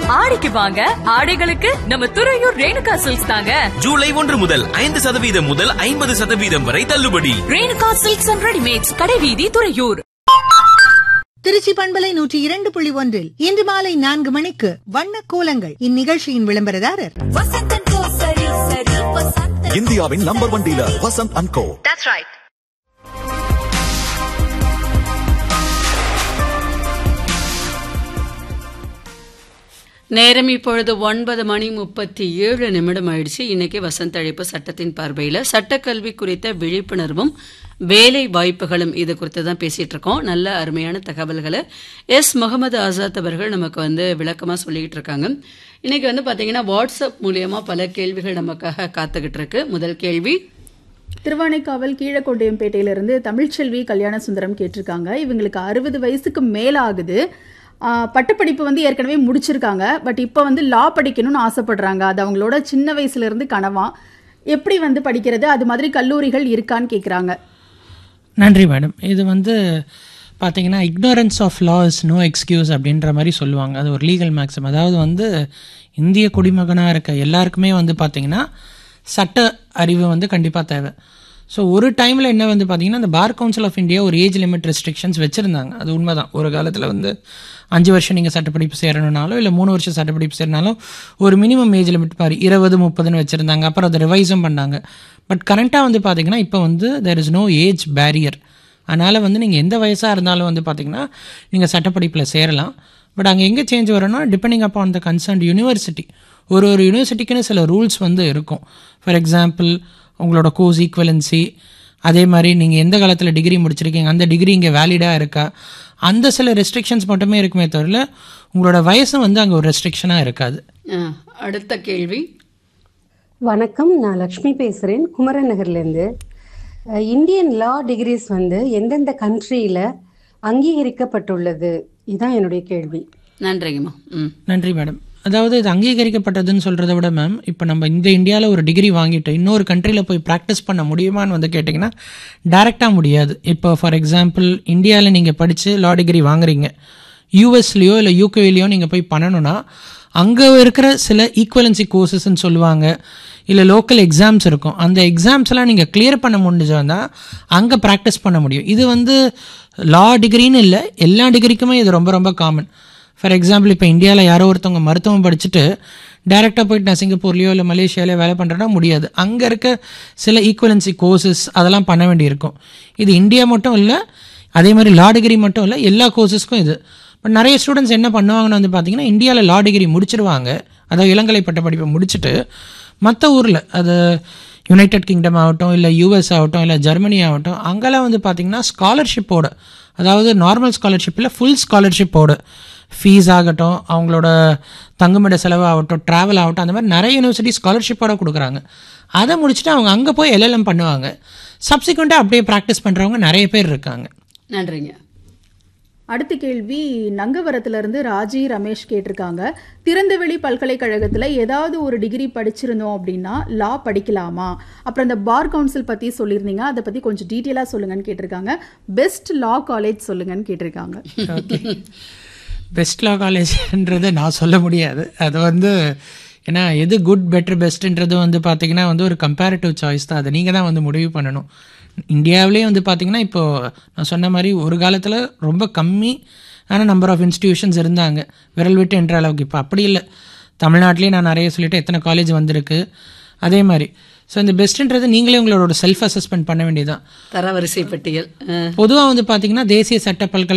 ஆடிக்கு வாங்க ஆடைகளுக்கு நம்ம துறையூர் ரேணுகா சில்க்ஸ் தாங்க ஜூலை ஒன்று முதல் ஐந்து சதவீதம் முதல் ஐம்பது சதவீதம் வரை தள்ளுபடி ரேணுகா சில்க்ஸ் அண்ட் ரெடிமேட்ஸ் கடைவீதி துறையூர் திருச்சி பண்பலை நூற்றி இரண்டு புள்ளி ஒன்றில் இன்று மாலை நான்கு மணிக்கு வண்ண கோலங்கள் இந்நிகழ்ச்சியின் விளம்பரதாரர் இந்தியாவின் number one dealer Vasanth and Co நேரம் இப்பொழுது ஒன்பது மணி முப்பத்தி ஏழு நிமிடம் ஆயிடுச்சு இன்னைக்கு வசந்த அழைப்பு சட்டத்தின் பார்வையில் சட்டக்கல்வி குறித்த விழிப்புணர்வும் வேலை வாய்ப்புகளும் இது குறித்து தான் பேசிட்டு இருக்கோம் நல்ல அருமையான தகவல்களை எஸ் முகமது ஆசாத் அவர்கள் நமக்கு வந்து விளக்கமாக சொல்லிக்கிட்டு இருக்காங்க இன்னைக்கு வந்து பார்த்தீங்கன்னா வாட்ஸ்அப் மூலியமா பல கேள்விகள் நமக்காக காத்துக்கிட்டு இருக்கு முதல் கேள்வி திருவானைக்காவல் கீழக்கொண்டையம்பேட்டையிலிருந்து தமிழ்ச்செல்வி கல்யாண சுந்தரம் கேட்டிருக்காங்க இவங்களுக்கு அறுபது வயசுக்கு மேல ஆகுது ஆ, பட்டப்படிப்பு வந்து ஏற்கனவே முடிச்சிருக்காங்க பட் இப்போ வந்து லா படிக்கணும்னு ஆசைப்படுறாங்க அது அவங்களோட சின்ன வயசுல இருந்து கனவா எப்படி வந்து படிக்கிறது அது மாதிரி கல்லூரிகள் இருக்கான்னு கேட்குறாங்க நன்றி மேடம் இது வந்து பார்த்தீங்கன்னா ignorance of law's no excuse அப்படின்ற மாதிரி சொல்லுவாங்க அது ஒரு லீகல் மேக்ஸிம் அதாவது வந்து இந்திய குடிமகனாக இருக்க எல்லாருக்குமே வந்து பார்த்தீங்கன்னா சட்ட அறிவு வந்து கண்டிப்பாக தேவை ஸோ ஒரு டைமில் என்ன வந்து பார்த்தீங்கன்னா இந்த பார் கவுன்சில் ஆஃப் இந்தியா ஒரு ஏஜ் லிமிட் ரெஸ்ட்ரிக்ஷன்ஸ் வச்சுருந்தாங்க அது உண்மைதான் ஒரு காலத்தில் வந்து அஞ்சு வருஷம் நீங்கள் சட்டப்படிப்பு சேரணுனாலும் இல்லை மூணு வருஷம் சட்டப்படிப்பு சேரனாலும் ஒரு மினிமம் ஏஜ் லிமிட் மாதிரி இருபது முப்பதுன்னு வச்சுருந்தாங்க அப்புறம் அதை ரிவைஸும் பண்ணாங்க பட் கரண்ட்டாக வந்து பார்த்தீங்கன்னா இப்போ வந்து there is no age barrier அதனால் வந்து நீங்கள் எந்த வயசாக இருந்தாலும் வந்து பார்த்தீங்கன்னா நீங்கள் சட்டப்படிப்பில் சேரலாம் பட் அங்கே எங்கே சேஞ்ச் வரும்னா depending upon the concerned university ஒரு ஒரு யூனிவர்சிட்டிக்குன்னு சில ரூல்ஸ் வந்து இருக்கும் ஃபார் எக்ஸாம்பிள் உங்களோட கோர்ஸ் ஈக்குவலன்சி அதே மாதிரி நீங்கள் எந்த காலத்தில் டிகிரி முடிச்சிருக்கீங்க அந்த டிகிரி இங்கே வேலிடாக இருக்கா அந்த சில ரெஸ்ட்ரிக்ஷன்ஸ் மட்டுமே இருக்குமே தவிர உங்களோட வயசும் வந்து அங்கே ஒரு ரெஸ்ட்ரிக்ஷனாக இருக்காது ஆ, அடுத்த கேள்வி வணக்கம் நான் லக்ஷ்மி பேசுகிறேன் குமரன் நகர்லேருந்து அஹ், இந்தியன் லா டிகிரிஸ் வந்து எந்தெந்த கண்ட்ரியில் அங்கீகரிக்கப்பட்டுள்ளது இதுதான் என்னுடைய கேள்வி நன்றிங்கம்மா ம் நன்றி மேடம் அதாவது இது அங்கீகரிக்கப்பட்டதுன்னு சொல்கிறத விட மேம் இப்போ நம்ம இந்த இந்தியாவில் ஒரு டிகிரி வாங்கிட்டு இன்னொரு கண்ட்ரியில் போய் ப்ராக்டிஸ் பண்ண முடியுமான்னு வந்து கேட்டிங்கன்னா டைரெக்டாக முடியாது இப்போ ஃபார் எக்ஸாம்பிள் இந்தியாவில் நீங்கள் படித்து லா டிகிரி வாங்குறீங்க யூஎஸ்லேயோ இல்லை யூகேலையோ நீங்கள் போய் பண்ணணும்னா அங்கே இருக்கிற சில ஈக்குவலன்சி கோர்சஸ்ன்னு சொல்லுவாங்க இல்லை லோக்கல் எக்ஸாம்ஸ் இருக்கும் அந்த எக்ஸாம்ஸ்லாம் நீங்கள் கிளியர் பண்ண முடிஞ்சோன்னா அங்கே ப்ராக்டிஸ் பண்ண முடியும் இது வந்து லா டிகிரின்னு இல்லை எல்லா டிகிரிக்குமே இது ரொம்ப ரொம்ப காமன் ஃபார் எக்ஸாம்பிள் இப்போ இந்தியாவில் யாரோ ஒருத்தவங்க மருத்துவம் படிச்சுட்டு டேரெக்டாக போயிட்டு நான் சிங்கப்பூர்லேயோ இல்லை மலேசியாவிலையோ வேலை பண்ணுறேன்னா முடியாது அங்கே இருக்க சில ஈக்குவலன்சி கோர்சஸ் அதெல்லாம் பண்ண வேண்டியிருக்கும் இது இந்தியா மட்டும் இல்லை அதே மாதிரி லா டிகிரி மட்டும் இல்லை எல்லா கோர்சஸ்க்கும் இது பட் நிறைய ஸ்டூடெண்ட்ஸ் என்ன பண்ணுவாங்கன்னு வந்து பார்த்தீங்கன்னா இந்தியாவில் லா டிகிரி முடிச்சிருவாங்க அதாவது இளங்கலை பட்ட படிப்பை முடிச்சுட்டு மற்ற ஊரில் அது யுனைடெட் கிங்டம் ஆகட்டும் இல்லை யூஎஸ் ஆகட்டும் இல்லை ஜெர்மனி ஆகட்டும் அங்கெல்லாம் வந்து பார்த்தீங்கன்னா ஸ்காலர்ஷிப்போட அதாவது நார்மல் ஸ்காலர்ஷிப்பில் ஃபுல் ஸ்காலர்ஷிப்போட ஃபீஸ் ஆகட்டும் அவங்களோட தங்குமிட செலவு ஆகட்டும் ட்ராவல் ஆகட்டும் அந்த மாதிரி நிறைய யூனிவர்சிட்டி ஸ்காலர்ஷிப்போட கொடுக்குறாங்க அதை முடிச்சுட்டு அவங்க அங்கே போய் எல்எல்எம் பண்ணுவாங்க சப்சிக்வெண்ட்டாக அப்படியே ப்ராக்டிஸ் பண்ணுறவங்க நிறைய பேர் இருக்காங்க நன்றிங்க அடுத்த கேள்வி நங்கவரத்துல இருந்து ராஜி ரமேஷ் கேட்டிருக்காங்க திறந்தவெளி பல்கலைக்கழகத்துல ஏதாவது ஒரு டிகிரி படிச்சிருந்தோம் அப்படின்னா லா படிக்கலாமா அப்புறம் இந்த பார் கவுன்சில் பத்தி சொல்லியிருந்தீங்க அதை பத்தி கொஞ்சம் டீட்டெயிலா சொல்லுங்கன்னு கேட்டிருக்காங்க பெஸ்ட் லா காலேஜ் சொல்லுங்கன்னு கேட்டிருக்காங்க பெஸ்ட் லா காலேஜ்ன்றது நான் சொல்ல முடியாது அது வந்து ஏன்னா எது குட் பெட்டர் பெஸ்ட்ன்றது வந்து பார்த்தீங்கன்னா வந்து ஒரு கம்பேரிட்டிவ் சாய்ஸ் தான் அதை நீங்கள் தான் வந்து முடிவு பண்ணணும் இந்தியாவிலே வந்து பார்த்தீங்கன்னா இப்போது நான் சொன்ன மாதிரி ஒரு காலத்தில் ரொம்ப கம்மி ஆன நம்பர் ஆஃப் இன்ஸ்டிடியூஷன்ஸ் இருந்தாங்க விரல் விட்டு என்ற அளவுக்கு இப்போ அப்படி இல்லை தமிழ்நாட்டிலே நான் நிறைய சொல்லிட்டு எத்தனை காலேஜ் வந்திருக்கு அதே மாதிரி ஸோ இந்த பெஸ்ட்ன்றது நீங்களே உங்களோட செல்ஃப் அசஸ்மெண்ட் பண்ண வேண்டியதுதான் தரவரிசை பட்டியல் ஆ. பொதுவாக வந்து பார்த்தீங்கன்னா தேசிய சட்ட பல்கலை